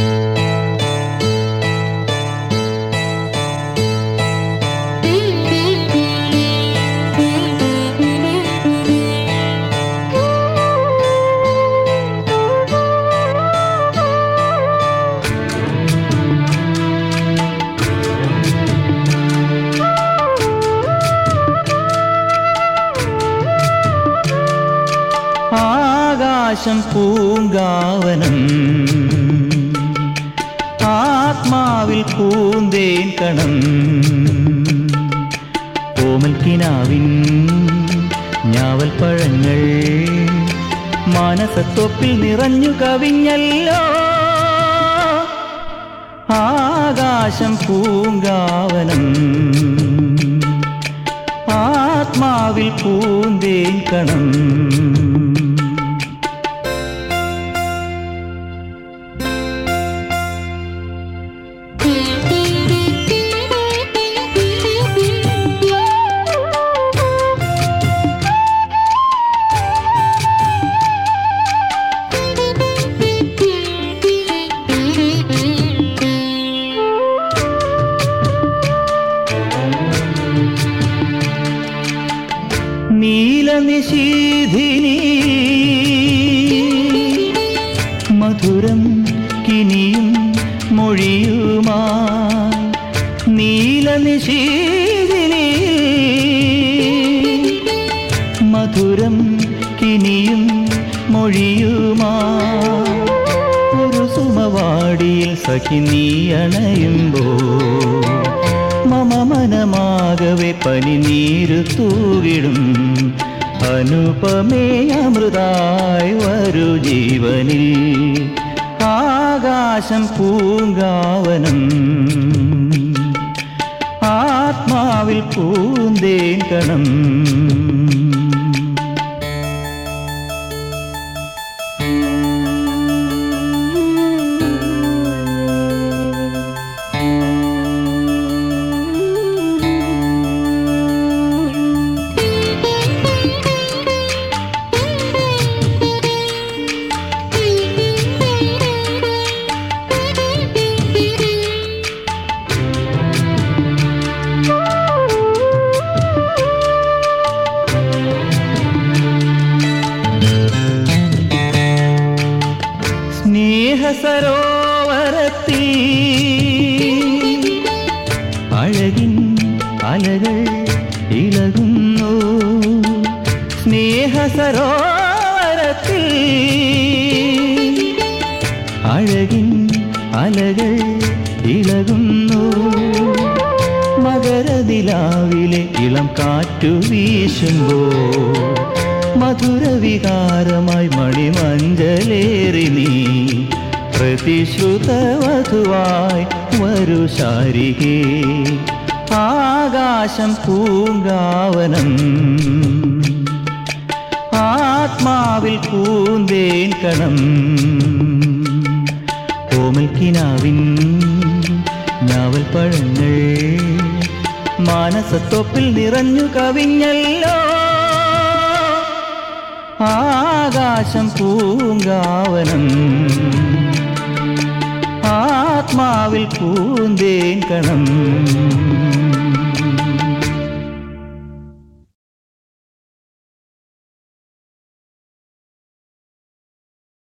ആകാശം പൂങ്കാവനം ആത്മാവിൽ പൂന്തേൻ കണം കോമൽ കിനാവിൻ ഞാവൽ പഴങ്ങൾ മാനസത്തൊപ്പിൽ നിറഞ്ഞു കവിഞ്ഞല്ലോ ആകാശം പൂങ്കാവനം ആത്മാവിൽ പൂന്തേൻ കണം നീലനിശീധിനി മധുരം കിനിയും മൊഴിയുമാ നീലനിശീധിനി മധുരം കിനിയും മൊഴിയുമാ ഒരു സുമവാടിയിൽ സഖി നീ അണയുമ്പോ മമ മനമാകവെ പനി നീരു തൂകിടും അനുപമേ അമൃതായി വരൂ ജീവനിൽ ആകാശം പൂങ്കാവനം ആത്മാവിൽ പൂന്തേൻ കണം സ്നേഹസരോവരത്തിൽ അഴകിൻ അലകൾ ഇളകുന്നു സ്നേഹസരോവരത്തിൽ അഴകിൻ അലകൾ ഇളകുന്നു മകരതിലാവിലെ ഇളം കാറ്റു വീശുമ്പോൾ മധുരവികാരമായി മണിമഞ്ചലേറി നീ പ്രതിശ്രുതവധുവായി വരു ശാരികേ ആകാശം പൂങ്കാവനം ആത്മാവിൽ പൂന്തേൻ കണം കോമൽ കിനാവിൻ ഞാവൽ പഴങ്ങൾ മാനസത്തൊപ്പിൽ നിറഞ്ഞു കവിഞ്ഞല്ലോ ആകാശം പൂങ്കാവനം ആത്മാവിൽ പൂന്തേൻ കണം